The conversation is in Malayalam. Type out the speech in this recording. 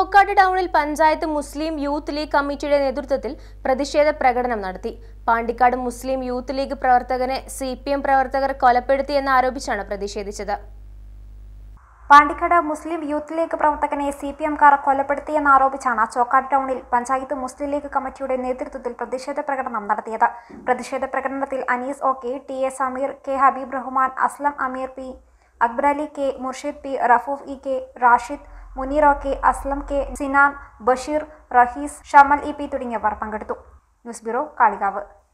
ചോക്കാട് ടൗണിൽ പഞ്ചായത്ത് മുസ്ലിം യൂത്ത് ലീഗ് കമ്മിറ്റിയുടെ നേതൃത്വത്തിൽ പ്രതിഷേധ പ്രകടനം നടത്തി പാണ്ടിക്കാട് മുസ്ലിം യൂത്ത് ലീഗ് പ്രവർത്തകനെ സി പി എം പ്രവർത്തകർ കൊലപ്പെടുത്തിയെന്ന് ആരോപിച്ചാണ് പ്രതിഷേധിച്ചത് പാണ്ടിക്കാട് മുസ്ലിം യൂത്ത് ലീഗ് പ്രവർത്തകനെ സി പി എംകാർ കൊലപ്പെടുത്തിയെന്നാരോപിച്ചാണ് ചോക്കാട് ടൗണിൽ പഞ്ചായത്ത് മുസ്ലിം ലീഗ് കമ്മിറ്റിയുടെ നേതൃത്വത്തിൽ പ്രതിഷേധ പ്രകടനം നടത്തിയത് പ്രതിഷേധ പ്രകടനത്തിൽ Anees O K T A Sameer K Habeeb Rahman Aslam Ameer P Akbarali K Murshid P Rafoof E K Rashid Muneer O K Aslam K Sinan Basheer Rahees Shamal E P തുടങ്ങിയവർ പങ്കെടുത്തു ന്യൂസ് ബ്യൂറോ കാളികാവ്